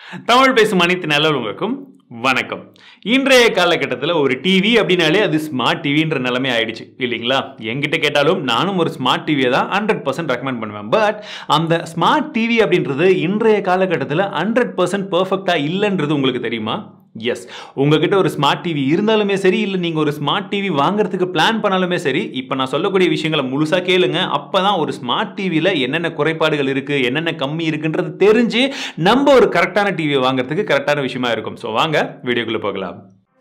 தமிழ் பேசும் அனைத்து நல்லவங்களுக்கும் வணக்கம் இன்றைய காலகட்டத்தில் ஒரு டிவி அப்படின்னாலே அது ஸ்மார்ட் டிவின்ற நிலைமை ஆயிடுச்சு இல்லைங்களா என்கிட்ட கேட்டாலும் நானும் ஒரு ஸ்மார்ட் டிவியை தான் ஹண்ட்ரட் பர்சன்ட் ரெக்கமெண்ட் பண்ணுவேன் பட் அந்த ஸ்மார்ட் டிவி அப்படின்றது இன்றைய காலகட்டத்தில் ஹண்ட்ரட் பர்சன்ட் பர்ஃபெக்டாக இல்லைன்றது உங்களுக்கு தெரியுமா எஸ் உங்ககிட்ட ஒரு ஸ்மார்ட் டிவி இருந்தாலுமே சரி இல்லை நீங்கள் ஒரு ஸ்மார்ட் டிவி வாங்குறதுக்கு பிளான் பண்ணாலுமே சரி இப்போ நான் சொல்லக்கூடிய விஷயங்களை முழுசாக கேளுங்க அப்போ தான் ஒரு ஸ்மார்ட் டிவியில் என்னென்ன குறைபாடுகள் இருக்குது என்னென்ன கம்மி இருக்குன்றது தெரிஞ்சு நம்ம ஒரு கரெக்டான டிவியை வாங்குறதுக்கு கரெக்டான விஷயமா இருக்கும் ஸோ வாங்க வீடியோக்குள்ளே போகலாம்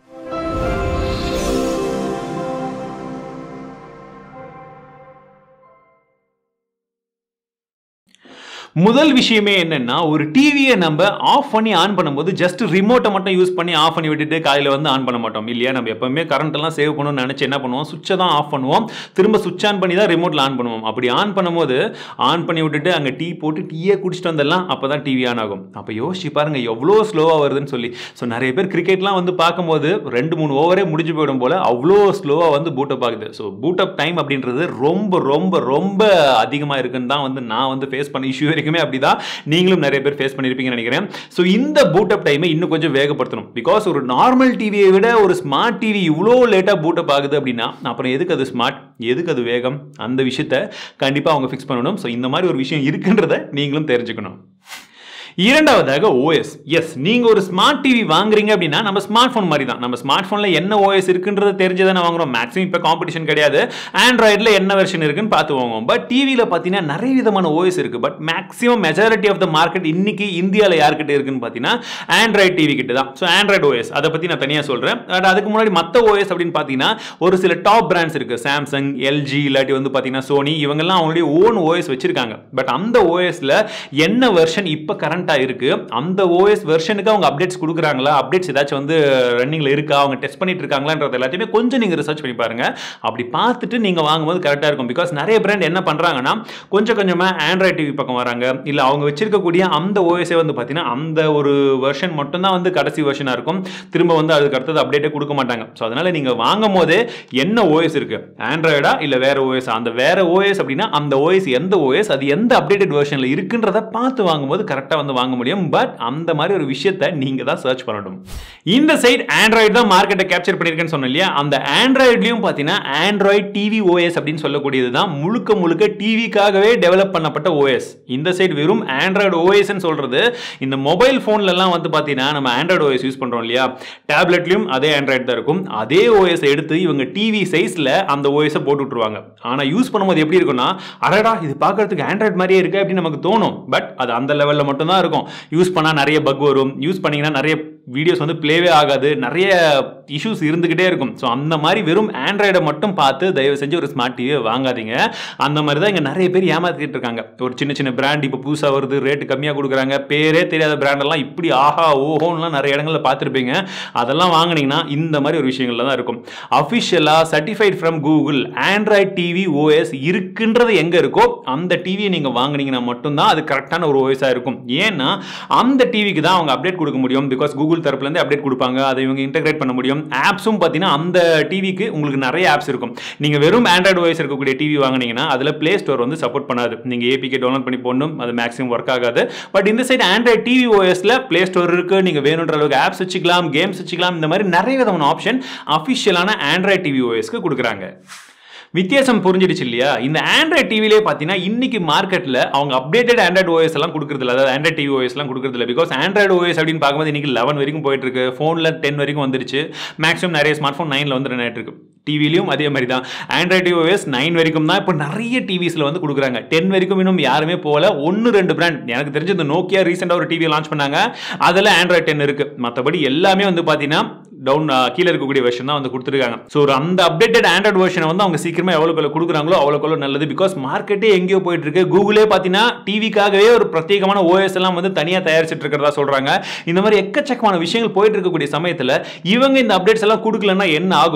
முதல் விஷயமே என்னன்னா ஒரு டிவியை நம்ம ஆஃப் பண்ணி ஆன் பண்ணும்போது ஜஸ்ட் ரிமோட்டை மட்டும் யூஸ் பண்ணி ஆஃப் பண்ணி விட்டுட்டு காலையில் வந்து ஆன் பண்ண மாட்டோம் இல்லையா நம்ம எப்பவுமே கரண்ட் எல்லாம் சேவ் பண்ணணும்னு நினச்சி என்ன பண்ணுவோம் சுவிட்சை தான் ஆஃப் பண்ணுவோம் திரும்ப சுவிட்ச் ஆன் பண்ணி தான் ரிமோட்டில் ஆன் பண்ணுவோம் அப்படி ஆன் பண்ணும்போது ஆன் பண்ணி விட்டுட்டு அங்கே டீ போட்டு டீயே குடிச்சிட்டு வந்துடலாம் அப்போ தான் டிவி ஆன் ஆகும் அப்போ யோசிச்சு பாருங்க எவ்வளோ ஸ்லோவாக வருதுன்னு சொல்லி ஸோ நிறைய பேர் கிரிக்கெட்லாம் வந்து பார்க்கும்போது ரெண்டு மூணு ஓவரே முடிஞ்சு போயிடும் போல அவ்வளோ ஸ்லோவாக வந்து பூட்டப் ஆகுது ஸோ பூட்டப் டைம் அப்படின்றது ரொம்ப ரொம்ப ரொம்ப அதிகமாக இருக்குன்னு தான் வந்து நான் வந்து ஃபேஸ் பண்ண இஷ்யூ வரைக்குமே அப்படிதான் நீங்களும் நிறைய பேர் ஃபேஸ் பண்ணியிருப்பீங்கன்னு நினைக்கிறேன் ஸோ இந்த பூட்டப் டைமை இன்னும் கொஞ்சம் வேகப்படுத்தணும் பிகாஸ் ஒரு நார்மல் டிவியை விட ஒரு ஸ்மார்ட் டிவி இவ்வளோ லேட்டாக பூட்டப் ஆகுது அப்படின்னா அப்புறம் எதுக்கு அது ஸ்மார்ட் எதுக்கு அது வேகம் அந்த விஷயத்த கண்டிப்பாக அவங்க ஃபிக்ஸ் பண்ணணும் ஸோ இந்த மாதிரி ஒரு விஷயம் இருக்குன்றத நீங்களும் தெரிஞ்சுக்கணும் இரண்டாவதாக ஓஎஸ் எஸ் நீங்கள் ஒரு ஸ்மார்ட் டிவி வாங்குறீங்க அப்படின்னா நம்ம ஸ்மார்ட் ஃபோன் மாதிரி தான் நம்ம ஸ்மார்ட் ஃபோனில் என்ன ஓஎஸ் இருக்குன்றது தெரிஞ்சு தானே வாங்குறோம் மேக்ஸிமம் இப்போ காம்படிஷன் கிடையாது ஆண்ட்ராய்டில் என்ன வெர்ஷன் இருக்குன்னு பார்த்து வாங்குவோம் பட் டிவியில் பார்த்தீங்கன்னா நிறைய விதமான ஓஎஸ் இருக்குது but maximum majority of the market இன்னைக்கு இந்தியாவில் யார்கிட்ட இருக்குன்னு பார்த்தீங்கன்னா ஆண்ட்ராய்ட் டிவி கிட்ட தான் ஸோ ஆண்ட்ராய்டு ஓஎஸ் அதை பற்றி நான் தனியாக சொல்கிறேன் பட் அதுக்கு முன்னாடி மற்ற ஓஎஸ் அப்படின்னு பார்த்தீங்கன்னா ஒரு சில டாப் பிராண்ட்ஸ் இருக்குது சாம்சங் எல்ஜி இல்லாட்டி வந்து பார்த்தீங்கன்னா சோனி இவங்கெல்லாம் அவங்களுடைய ஓன் ஓஎஸ் வச்சிருக்காங்க பட் அந்த ஓஎஸில் என்ன வெர்ஷன் இப்போ கரண்ட் கரண்ட்டாக இருக்குது அந்த ஓஎஸ் வெர்ஷனுக்கு அவங்க அப்டேட்ஸ் கொடுக்குறாங்களா அப்டேட்ஸ் ஏதாச்சும் வந்து ரன்னிங்கில் இருக்கா அவங்க டெஸ்ட் பண்ணிட்டு இருக்காங்களான்றது எல்லாத்தையுமே கொஞ்சம் நீங்கள் ரிசர்ச் பண்ணி பாருங்க அப்படி பார்த்துட்டு நீங்கள் வாங்கும்போது கரெக்டாக இருக்கும் பிகாஸ் நிறைய பிராண்ட் என்ன பண்ணுறாங்கன்னா கொஞ்சம் கொஞ்சமாக ஆண்ட்ராய்ட் டிவி பக்கம் வராங்க இல்லை அவங்க வச்சிருக்கக்கூடிய அந்த ஓஎஸே வந்து பார்த்தீங்கன்னா அந்த ஒரு வெர்ஷன் மட்டும்தான் வந்து கடைசி வெர்ஷனாக இருக்கும் திரும்ப வந்து அதுக்கு அடுத்தது அப்டேட்டே கொடுக்க மாட்டாங்க ஸோ அதனால் நீங்கள் வாங்கும் போதே என்ன ஓஎஸ் இருக்குது ஆண்ட்ராய்டா இல்லை வேற ஓஎஸ் அந்த வேற ஓஎஸ் அப்படின்னா அந்த ஓஎஸ் எந்த ஓஎஸ் அது எந்த அப்டேட்டட் வெர்ஷனில் இருக்குன்றத பார்த்து வாங்கும்போது கரெக்டாக வந்து வாங்க முடியும் பட் அந்த மாதிரி ஒரு விஷயத்தை நீங்க தான் சர்ச் பண்ணணும் இந்த சைட் ஆண்ட்ராய்டு தான் மார்க்கெட்டை கேப்சர் பண்ணியிருக்கேன்னு சொன்னோம் இல்லையா அந்த ஆண்ட்ராய்ட்லயும் பார்த்தீங்கன்னா ஆண்ட்ராய்ட் டிவி ஓஎஸ் அப்படின்னு சொல்லக்கூடியது தான் முழுக்க முழுக்க டிவிக்காகவே டெவலப் பண்ணப்பட்ட ஓஎஸ் இந்த சைடு வெறும் ஆண்ட்ராய்டு ஓஎஸ்ன்னு சொல்றது இந்த மொபைல் ஃபோன்லலாம் வந்து பார்த்தீங்கன்னா நம்ம ஆண்ட்ராய்டு ஓஎஸ் யூஸ் பண்ணுறோம் இல்லையா டேப்லெட்லையும் அதே ஆண்ட்ராய்டு தான் இருக்கும் அதே ஓஎஸ் எடுத்து இவங்க டிவி சைஸில் அந்த ஓஎஸை போட்டு விட்டுருவாங்க ஆனால் யூஸ் பண்ணும்போது எப்படி இருக்கும்னா அடடா இது பார்க்கறதுக்கு ஆண்ட்ராய்டு மாதிரியே இருக்கு அப்படின்னு நமக்கு தோணும் பட் அது அந்த லெவலில் மட்டும்தான் இருக்கும் யூஸ் பண்ணால் நிறைய பக் வரும் யூஸ் பண்ணிங்கன்னா நிறைய வீடியோஸ் வந்து ப்ளேவே ஆகாது நிறைய இஷ்யூஸ் இருந்துக்கிட்டே இருக்கும் ஸோ அந்த மாதிரி வெறும் ஆண்ட்ராய்டை மட்டும் பார்த்து தயவு செஞ்சு ஒரு ஸ்மார்ட் டிவியை வாங்காதீங்க அந்த மாதிரி தான் இங்கே நிறைய பேர் ஏமாத்திக்கிட்டு இருக்காங்க ஒரு சின்ன சின்ன பிராண்ட் இப்போ புதுசாக வருது ரேட்டு கம்மியாக கொடுக்குறாங்க பேரே தெரியாத பிராண்டெல்லாம் இப்படி ஆஹா ஓஹோன்லாம் நிறைய இடங்களில் பார்த்துருப்பீங்க அதெல்லாம் வாங்கினீங்கன்னா இந்த மாதிரி ஒரு விஷயங்கள்ல தான் இருக்கும் அஃபிஷியலாக certified from Google Android TV OS இருக்குன்றது எங்கே இருக்கோ அந்த டிவியை நீங்கள் வாங்கினீங்கன்னா மட்டும்தான் அது கரெக்டான ஒரு ஓஎஸாக இருக்கும் ஏன்னா அந்த டிவிக்கு தான் அவங்க அப்டேட் கொடுக்க முடியும் பிகாஸ் கூகுள் தரப்புலேருந்து அப்டேட் கொடுப்பாங்க அதை இவங்க இன்டெகிரேட் பண்ண முடியும் ஆப்ஸும் பார்த்தீங்கன்னா அந்த டிவிக்கு உங்களுக்கு நிறைய ஆப்ஸ் இருக்கும் நீங்கள் வெறும் ஆண்ட்ராய்டு ஓஎஸ் இருக்கக்கூடிய டிவி வாங்கினீங்கன்னா அதில் ப்ளே ஸ்டோர் வந்து சப்போர்ட் பண்ணாது நீங்கள் ஏபிகே டவுன்லோட் பண்ணி போடணும் அது மேக்ஸிமம் ஒர்க் ஆகாது பட் இந்த சைடு ஆண்ட்ராய்ட் டிவி ஓஎஸில் ப்ளே ஸ்டோர் இருக்குது நீங்கள் வேணுன்ற அளவுக்கு ஆப்ஸ் வச்சுக்கலாம் கேம்ஸ் வச்சுக்கலாம் இந்த மாதிரி நிறைய விதமான ஆப்ஷன் அஃபிஷியலான ஆண்ட்ராய்ட் டிவி ஓஎஸ்க்கு கொடுக்குறாங்க வித்தியாசம் புரிஞ்சிடுச்சு இல்லையா இந்த ஆண்ட்ராய்ட் டிவிலே பார்த்தீங்கன்னா இன்னைக்கு மார்க்கெட்டில் அவங்க அப்டேட்டட் ஆண்ட்ராய்டு ஓஎஸ் எல்லாம் கொடுக்குறதில்ல அதாவது ஆண்ட்ராய்ட் டிவி ஓஎஸ் எல்லாம் கொடுக்குறதில்ல பிகாஸ் ஆண்ட்ராய்டு ஓஎஸ் அப்படின்னு பார்க்கும்போது இன்னைக்கு லெவன் வரைக்கும் போயிட்டு இருக்கு ஃபோனில் டென் வரைக்கும் வந்துருச்சு மேக்ஸிமம் நிறைய ஸ்மார்ட் ஃபோன் நைனில் வந்து ரன் ஆயிட்டு இருக்கு டிவிலையும் அதே மாதிரி தான் ஆண்ட்ராய்டு ஓஎஸ் நைன் வரைக்கும் தான் இப்போ நிறைய டிவிஸில் வந்து கொடுக்குறாங்க டென் வரைக்கும் இன்னும் யாருமே போகல ஒன்று ரெண்டு பிராண்ட் எனக்கு தெரிஞ்சு இந்த நோக்கியா ரீசெண்டாக ஒரு டிவி லான்ச் பண்ணாங்க அதில் ஆண்ட்ராய்ட் டென் இருக்கு மற்றபடி எல்லாமே வந்து பார்த்தீங்கன்னா டவுன் கீழே இருக்கக்கூடிய வெர்ஷன் தான் வந்து கொடுத்துருக்காங்க ஸோ ஒரு அந்த அப்டேட்டட் ஆண்ட்ராய்டு வெர்ஷனை வந்து அவங்க சீக்கிரமாக எவ்வளோ கொடுக்குறாங்களோ அவ்வளோக்கு நல்லது பிகாஸ் மார்க்கெட்டே எங்கேயோ போயிட்டு இருக்கு கூகுளே பார்த்தீங்கன்னா டிவிக்காகவே ஒரு பிரத்யேகமான ஓஎஸ் எல்லாம் வந்து தனியாக தயாரிச்சிட்டு இருக்கிறதா சொல்றாங்க இந்த மாதிரி எக்கச்சக்கமான விஷயங்கள் போயிட்டு இருக்கக்கூடிய சமயத்தில் இவங்க இந்த அப்டேட்ஸ் எல்லாம் கொடுக்கலன்னா என்ன ஆகும்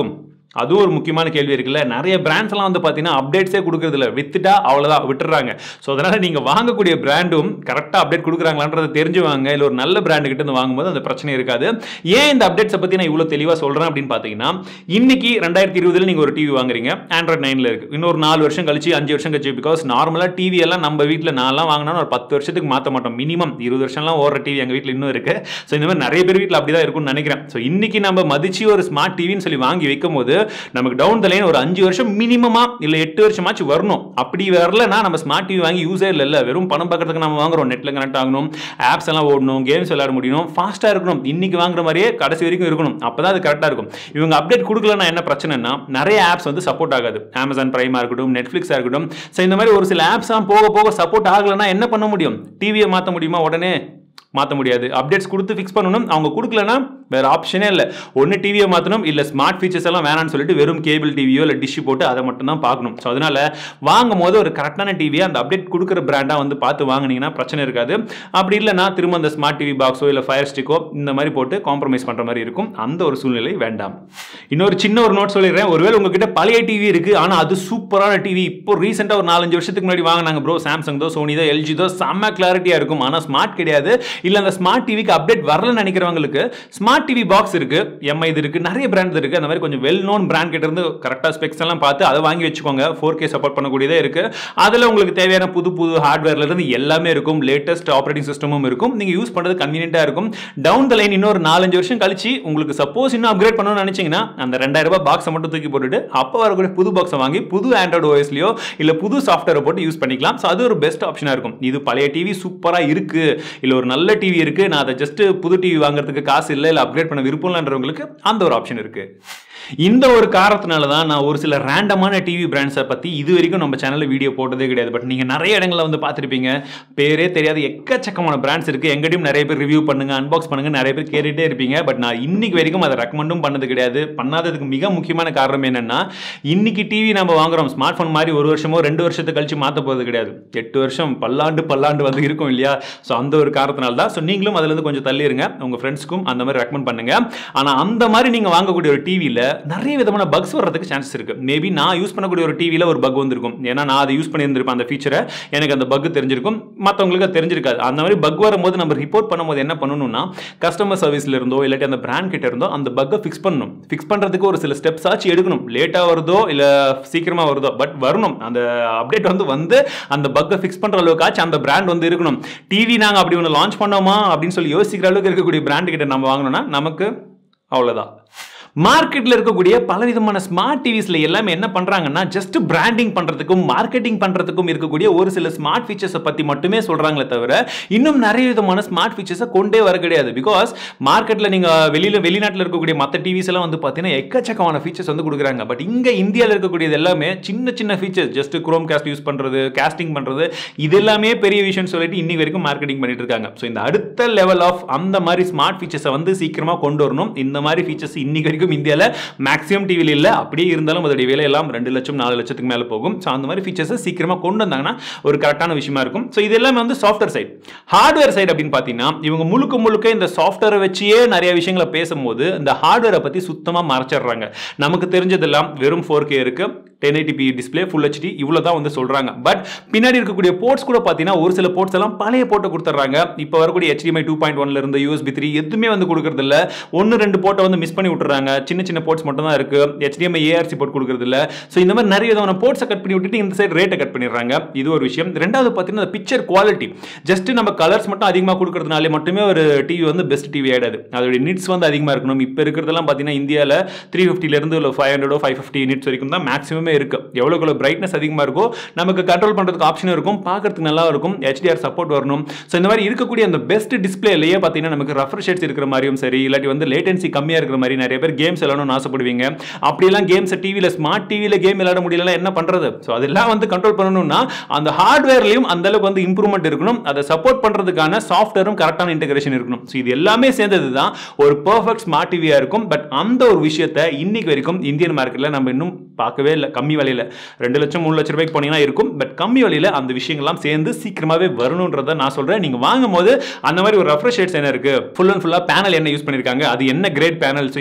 அதுவும் ஒரு முக்கியமான கேள்வி இருக்குல்ல நிறைய பிராண்ட்ஸ் எல்லாம் வந்து பார்த்தீங்கன்னா அப்டேட்ஸே கொடுக்கறது இல்லை வித்துட்டா அவ்வளோதான் விட்டுறாங்க ஸோ அதனால நீங்கள் வாங்கக்கூடிய பிராண்டும் கரெக்டாக அப்டேட் கொடுக்குறாங்களான்றதை தெரிஞ்சு வாங்க இல்லை ஒரு நல்ல பிராண்டு கிட்ட இருந்து வாங்கும்போது அந்த பிரச்சனை இருக்காது ஏன் இந்த அப்டேட்ஸை பற்றி நான் இவ்வளோ தெளிவாக சொல்கிறேன் அப்படின்னு பார்த்தீங்கன்னா இன்னைக்கு ரெண்டாயிரத்தி இருபதுல நீங்கள் ஒரு டிவி வாங்குறீங்க ஆண்ட்ராய்ட் நைனில் இருக்கு இன்னொரு நாலு வருஷம் கழிச்சு அஞ்சு வருஷம் கழிச்சு பிகாஸ் நார்மலாக டிவி எல்லாம் நம்ம வீட்டில் நான்லாம் வாங்கினா ஒரு பத்து வருஷத்துக்கு மாற்ற மாட்டோம் மினிமம் இருபது வருஷம்லாம் ஓடுற டிவி எங்கள் வீட்டில் இன்னும் இருக்கு ஸோ இந்த மாதிரி நிறைய பேர் வீட்டில் அப்படி தான் இருக்கும்னு நினைக்கிறேன் ஸோ இன்னைக்கு நம்ம மதிச்சு ஒரு ஸ்மார்ட் டிவின்னு சொல்லி வாங்கி வைக்கும் போது நமக்கு டவுன் த லைன் ஒரு அஞ்சு வருஷம் மினிமமா இல்ல எட்டு வருஷமாச்சு வரணும் அப்படி வரலன்னா நம்ம ஸ்மார்ட் டிவி வாங்கி யூஸே இல்லை வெறும் பணம் பார்க்கறதுக்கு நம்ம வாங்குறோம் நெட்ல கனெக்ட் ஆகணும் ஆப்ஸ் எல்லாம் ஓடணும் கேம்ஸ் விளையாட முடியணும் ஃபாஸ்ட்டாக இருக்கணும் இன்னைக்கு வாங்குற மாதிரியே கடைசி வரைக்கும் இருக்கணும் அப்பதான் அது கரெக்டாக இருக்கும் இவங்க அப்டேட் கொடுக்கலன்னா என்ன பிரச்சனைனா நிறைய ஆப்ஸ் வந்து சப்போர்ட் ஆகாது அமேசான் பிரைமா இருக்கட்டும் நெட்ஃபிளிக்ஸாக இருக்கட்டும் ஸோ இந்த மாதிரி ஒரு சில ஆப்ஸ்லாம் போக போக சப்போர்ட் ஆகலைன்னா என்ன பண்ண முடியும் டிவியை மாற்ற முடியுமா உடனே மாற்ற முடியாது அப்டேட்ஸ் கொடுத்து ஃபிக்ஸ் பண்ணணும் அவங்க கொடுக்கலனா வேற ஆப்ஷனே இல்லை ஒன்று டிவியை மாற்றணும் இல்லை ஸ்மார்ட் ஃபீச்சர்ஸ் எல்லாம் வேணாம்னு சொல்லிட்டு வெறும் கேபிள் டிவியோ இல்லை டிஷ் போட்டு அதை மட்டும் தான் பார்க்கணும் ஸோ அதனால வாங்கும் போது ஒரு கரெக்டான டிவியை அந்த அப்டேட் கொடுக்குற பிராண்டாக வந்து பார்த்து வாங்குனீங்கன்னா பிரச்சனை இருக்காது அப்படி இல்லைனா திரும்ப அந்த ஸ்மார்ட் டிவி பாக்ஸோ இல்லை ஃபயர் ஸ்டிக்கோ இந்த மாதிரி போட்டு காம்ப்ரமைஸ் பண்ணுற மாதிரி இருக்கும் அந்த ஒரு சூழ்நிலை வேண்டாம் இன்னொரு சின்ன ஒரு நோட் சொல்லிடுறேன் ஒருவேளை உங்ககிட்ட பழைய டிவி இருக்கு ஆனால் அது சூப்பரான டிவி இப்போ ரீசெண்டாக ஒரு நாலஞ்சு வருஷத்துக்கு முன்னாடி வாங்கினாங்க bro Samsung though Sony though LG though செம்ம கிளாரிட்டியாக இருக்கும் ஆனால் ஸ்மார்ட் கிடையாது இல்லை அந்த ஸ்மார்ட் டிவிக்கு அப்டேட் வரலன்னு நினைக்கிறவங்களுக்கு ஸ்மார்ட் டிவி பாக்ஸ் இருக்கு எம்ஐ இது இருக்கு நிறைய பிராண்ட் இருக்கு அந்த மாதிரி கொஞ்சம் வெல் நோன் பிராண்ட் கிட்ட இருந்து கரெக்டாக ஸ்பெக்ஸ் எல்லாம் பார்த்து அதை வாங்கி வச்சுக்கோங்க ஃபோர் கே சப்போர்ட் பண்ணக்கூடியதே இருக்கு அதில் உங்களுக்கு தேவையான புது புது ஹார்ட்வேர்ல இருந்து எல்லாமே இருக்கும் லேட்டஸ்ட் ஆப்ரேட்டிங் சிஸ்டமும் இருக்கும் நீங்க யூஸ் பண்றது கன்வீனியன்ட்டா இருக்கும் டவுன் த லைன் இன்னொரு நாலஞ்சு வருஷம் கழிச்சு உங்களுக்கு சப்போஸ் இன்னும் அப்கிரேட் பண்ணணும்னு நினைச்சீங்கன்னா அந்த ரெண்டாயிரம் ரூபாய் பாக்ஸை மட்டும் தூக்கி போட்டுட்டு அப்போ வரக்கூடிய புது பாக்ஸை வாங்கி புது ஆண்ட்ராய்டு ஓஎஸ்லயோ இல்ல புது சாஃப்ட்வேரை போட்டு யூஸ் பண்ணிக்கலாம் ஸோ அது ஒரு பெஸ்ட் ஆப்ஷனா இருக்கும் இது பழைய டிவி சூப்பரா இருக்கு இல்ல ஒரு நல்ல டிவி இருக்கு நான் அதை ஜஸ்ட் புது டிவி வாங்குறதுக்கு காசு இல்லை இல்லை அப்கிரேட் பண்ண விருப்பம் இல்லைன்றவங்களுக்கு அந்த ஒரு ஆப்ஷன் இருக்கு இந்த ஒரு காரணத்தினால தான் நான் ஒரு சில ரேண்டமான டிவி பிராண்ட்ஸை பற்றி இது வரைக்கும் நம்ம சேனலில் வீடியோ போட்டதே கிடையாது பட் நீங்கள் நிறைய இடங்களில் வந்து பார்த்துருப்பீங்க பேரே தெரியாத எக்கச்சக்கமான பிராண்ட்ஸ் இருக்குது எங்கிட்டையும் நிறைய பேர் ரிவ்யூ பண்ணுங்க அன்பாக்ஸ் பண்ணுங்க நிறைய பேர் கேட்டுகிட்டே இருப்பீங்க பட் நான் இன்னைக்கு வரைக்கும் அதை ரெக்கமெண்டும் பண்ணது கிடையாது பண்ணாததுக்கு மிக முக்கியமான காரணம் என்னென்னா இன்னைக்கு டிவி நம்ம வாங்குறோம் ஸ்மார்ட் ஃபோன் மாதிரி ஒரு வருஷமோ ரெண்டு வருஷத்தை கழிச்சு மாற்ற போகிறது கிடையாது எட்டு வருஷம் பல்லாண்டு பல்லாண்டு வந்து இருக்கும் இல்லையா ஸோ அந்த ஒரு காரணத்தினால தான் ஸோ நீங்களும் அதுலேருந்து கொஞ்சம் தள்ளி இருங்க உங்கள் ஃப்ரெண்ட்ஸ்க்கும் அந்த மாதிரி ரெக்கமெண்ட் பண்ணுங்க ஆனால் அந்த மாதிரி நீங்கள் வாங்கக்கூடிய ஒரு டிவியில் நிறைய விதமான பக்ஸ் வர்றதுக்கு சான்சஸ் இருக்கு மேபி நான் யூஸ் பண்ணக்கூடிய ஒரு டிவியில் ஒரு பக் வந்திருக்கும் ஏன்னா நான் அதை யூஸ் பண்ணியிருந்திருப்பேன் அந்த ஃபீச்சரை எனக்கு அந்த பக் தெரிஞ்சிருக்கும் மற்றவங்களுக்கு அது தெரிஞ்சிருக்காது அந்த மாதிரி பக் வரும்போது நம்ம ரிப்போர்ட் பண்ணும்போது என்ன பண்ணணும்னா கஸ்டமர் சர்வீஸ்ல இருந்தோ இல்லாட்டி அந்த பிராண்ட் கிட்ட இருந்தோ அந்த பக்கை ஃபிக்ஸ் பண்ணணும் ஃபிக்ஸ் பண்ணுறதுக்கு ஒரு சில ஸ்டெப்ஸ் ஆச்சு எடுக்கணும் லேட்டாக வருதோ இல்லை சீக்கிரமாக வருதோ பட் வரணும் அந்த அப்டேட் வந்து வந்து அந்த பக்கை ஃபிக்ஸ் பண்ணுற அளவுக்காச்சும் அந்த பிராண்ட் வந்து இருக்கணும் டிவி நாங்கள் அப்படி ஒன்று லான்ச் பண்ணோமா அப்படின்னு சொல்லி யோசிக்கிற அளவுக்கு இருக்கக்கூடிய பிராண்ட் கிட்ட நம்ம வாங்கணும்னா நமக்கு அவ்வளோதான் மார்க்கெட்டில் இருக்கக்கூடிய பல விதமான ஸ்மார்ட் டிவிஸில் எல்லாமே என்ன பண்ணுறாங்கன்னா ஜஸ்ட் பிராண்டிங் பண்ணுறதுக்கும் மார்க்கெட்டிங் பண்ணுறதுக்கும் இருக்கக்கூடிய ஒரு சில ஸ்மார்ட் ஃபீச்சர்ஸை பற்றி மட்டுமே சொல்கிறாங்களே தவிர இன்னும் நிறைய விதமான ஸ்மார்ட் ஃபீச்சர்ஸை கொண்டே வர கிடையாது பிகாஸ் மார்க்கெட்டில் நீங்கள் வெளியில் வெளிநாட்டில் இருக்கக்கூடிய மற்ற டிவிஸ் எல்லாம் வந்து பார்த்தீங்கன்னா எக்கச்சக்கமான ஃபீச்சர்ஸ் வந்து கொடுக்குறாங்க பட் இங்கே இந்தியாவில் இருக்கக்கூடியது எல்லாமே சின்ன சின்ன features just Chromecast use பண்ணுறது காஸ்டிங் பண்ணுறது இது எல்லாமே பெரிய விஷயம்னு சொல்லிட்டு இன்னி வரைக்கும் மார்க்கெட்டிங் பண்ணிட்டு இருக்காங்க ஸோ இந்த அடுத்த லெவல் ஆஃப் அந்த மாதிரி ஸ்மார்ட் ஃபீச்சர்ஸை வந்து சீக்கிரமாக கொண்டு வரணும் இந்த மாதிரி ஃபீச்சர்ஸ் இன்னைக்கு வரைக்கும் இந்தியாவில் மேக்ஸிமம் டிவியில் இல்லை அப்படியே இருந்தாலும் அதோடைய விலை எல்லாம் ரெண்டு லட்சம் நாலு லட்சத்துக்கு மேலே போகும் ஸோ அந்த மாதிரி ஃபீச்சர்ஸை சீக்கிரமாக கொண்டு வந்தாங்கன்னா ஒரு கரெக்டான விஷயமா இருக்கும் ஸோ இது எல்லாமே வந்து சாஃப்ட்வேர் சைடு ஹார்ட்வேர் சைடு அப்படின்னு பார்த்தீங்கன்னா இவங்க முழுக்க முழுக்க இந்த சாஃப்ட்வேரை வச்சியே நிறைய விஷயங்களை பேசும்போது இந்த ஹார்ட்வேரை பற்றி சுத்தமாக மறைச்சிடுறாங்க நமக்கு தெரிஞ்சதெல்லாம் வெறும் ஃபோர் கே இருக்கு ten eighty P display full HD இவ்வளோ தான் வந்து சொல்கிறாங்க பட் பின்னாடி இருக்கக்கூடிய போர்ட்ஸ் கூட பார்த்தீங்கன்னா ஒரு சில போர்ட்ஸ் எல்லாம் பழைய போர்ட்டை கொடுத்துட்றாங்க இப்போ வரக்கூடிய HDMI டூ பாயிண்ட் ஒன்ல இருந்து யூஎஸ்பி த்ரீ எதுவுமே வந்து கொடுக்கறது இல்ல ஒன்று ரெண்டு போர்ட்டை வந்து மிஸ் பண்ணி விட்டுறாங்க சின்ன சின்ன போர்ட்ஸ் மட்டும் தான் இருக்கு HDMI ஏஆர்சி போர்ட் கொடுக்கறது இல்ல ஸோ இந்த மாதிரி நிறைய விதமான போர்ட்ஸை கட் பண்ணி விட்டுட்டு இந்த சைடு ரேட்டை கட் பண்ணிடுறாங்க இது ஒரு விஷயம் ரெண்டாவது பார்த்தீங்கன்னா பிக்சர் குவாலிட்டி ஜஸ்ட் நம்ம கலர்ஸ் மட்டும் அதிகமாக கொடுக்கறதுனாலே மட்டுமே ஒரு டிவி வந்து பெஸ்ட் டிவி ஆயிடாது அதோட நிட்ஸ் வந்து அதிகமாக இருக்கணும் இப்போ இருக்கிறதெல்லாம் பார்த்தீங்கன்னா இந்தியாவில் த்ரீ ஃபிஃப்டிலேருந்து இல்லை ஃபைவ் ஹண்ட்ரடோ ஃபைவ் ஃபிஃப்டி நிட்ஸ் வரைக்கும் தான் மேக்ஸிமமே இருக்கு எவ்வளோக்கு எவ்வளோ பிரைட்னஸ் அதிகமாக இருக்கோ நமக்கு கண்ட்ரோல் பண்ணுறதுக்கு ஆப்ஷனும் இருக்கும் பார்க்கறதுக்கு நல்லா இருக்கும் ஹெச்டிஆர் சப்போர்ட் வரணும் ஸோ இந்த மாதிரி இருக்கக்கூடிய அந்த பெஸ்ட் டிஸ்பிளேலேயே பார்த்தீங்கன்னா நமக்கு ரஃபர் ஷேட்ஸ் இருக்கிற மாதிரியும் சரி இல்லாட்டி வந்து லேட்டன்சி கம்மியாக இருக்கிற மாதிரி நிறைய பேர் கேம்ஸ் விளாடணும்னு ஆசைப்படுவீங்க அப்படியெல்லாம் கேம்ஸ் டிவியில் ஸ்மார்ட் டிவியில் கேம் விளையாட முடியலன்னா என்ன பண்ணுறது ஸோ அதெல்லாம் வந்து கண்ட்ரோல் பண்ணணும்னா அந்த ஹார்ட்வேர்லையும் அந்த அளவுக்கு வந்து இம்ப்ரூவ்மெண்ட் இருக்கணும் அதை சப்போர்ட் பண்ணுறதுக்கான சாஃப்ட்வேரும் கரெக்டான இன்டெகிரேஷன் இருக்கணும் ஸோ இது எல்லாமே சேர்ந்தது தான் ஒரு பர்ஃபெக்ட் ஸ்மார்ட் டிவியாக இருக்கும் பட் அந்த ஒரு விஷயத்தை இன்னைக்கு வரைக்கும் இந்தியன் மார்க்கெட்டில் நம்ம இன்னும் பார்க்கவே இல்லை கம்மி விலையில் ரெண்டு லட்சம் மூணு லட்சம் ரூபாய்க்கு போனீங்கன்னா இருக்கும் பட் கம்மி விலையில் அந்த விஷயங்கள்லாம் சேர்ந்து சீக்கிரமாகவே வரணுன்றதை நான் சொல்கிறேன் நீங்கள் வாங்கும் போது அந்த மாதிரி ஒரு ரெஃப்ரெஷ் ஷேட்ஸ் என்ன இருக்குது ஃபுல் அண்ட் ஃபுல்லாக பேனல் என்ன யூஸ் பண்ணியிருக்காங்க அது என்ன கிரேட் பேனல் ஸோ இந்த மாதிரி எல்லா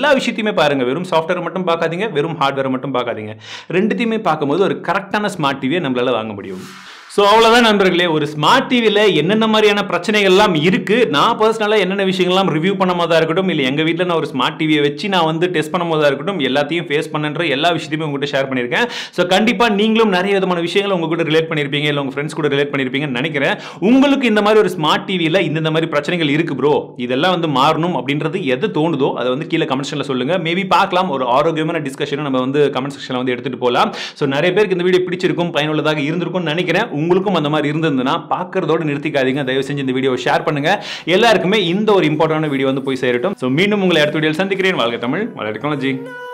எல்லா விஷயத்தையுமே பாருங்க வெறும் சாஃப்ட்வேர் மட்டும் பார்க்காதீங்க வெறும் ஹார்ட்வேர் மட்டும் பார்க்காதீங்க ரெண்டுத்தையுமே பார்க்கும்போது ஒரு கரெக்டான ஸ்மார்ட் டிவியை நம்மளால வாங்க முடியும் ஸோ அவ்வளோதான் நண்பர்களே ஒரு ஸ்மார்ட் டிவியில் என்னென்ன மாதிரியான பிரச்சனைகள்லாம் இருக்குது நான் பர்சனலாக என்னென்ன விஷயங்கள்லாம் ரிவ்யூ பண்ணும் போதா இருக்கட்டும் இல்லை எங்கள் வீட்டில் நான் ஒரு ஸ்மார்ட் டிவியை வச்சு நான் வந்து டெஸ்ட் பண்ணும் போதா இருக்கட்டும் எல்லாத்தையும் ஃபேஸ் பண்ணுற எல்லா விஷயத்தையுமே உங்கள்கிட்ட ஷேர் பண்ணியிருக்கேன் ஸோ கண்டிப்பாக நீங்களும் நிறைய விதமான விஷயங்களை உங்க கூட ரிலேட் பண்ணியிருப்பீங்க இல்லை உங்கள் ஃப்ரெண்ட்ஸ் கூட ரிலேட் பண்ணியிருப்பீங்கன்னு நினைக்கிறேன் உங்களுக்கு இந்த மாதிரி ஒரு ஸ்மார்ட் டிவியில் இந்த மாதிரி பிரச்சனைகள் இருக்கு ப்ரோ இதெல்லாம் வந்து மாறணும் அப்படின்றது எது தோணுதோ அதை வந்து கீழே கமெண்ட் செக்ஷனில் சொல்லுங்கள் மேபி பார்க்கலாம் ஒரு ஆரோக்கியமான டிஸ்கஷனை நம்ம வந்து கமெண்ட் செக்ஷனில் வந்து எடுத்துகிட்டு போகலாம் ஸோ நிறைய பேருக்கு இந்த வீடியோ பிடிச்சிருக்கும் பயனுள்ளதாக இருந்திருக்கும்னு நினைக்கிறேன் உங்களுக்கும் அந்த மாதிரி இருந்ததுன்னா பார்க்கறதோட நிறுத்திக்காதீங்க தயவு செஞ்சு இந்த வீடியோ ஷேர் பண்ணுங்க எல்லாருக்குமே இந்த ஒரு இம்பார்ட்டன்டான வீடியோ வந்து போய் சேரட்டும் ஸோ மீண்டும் உங்களை அடுத்த வீடியோவில் சந்திக்கிறேன் வாழ்க தமிழ் வளர்க்கணும் ஜி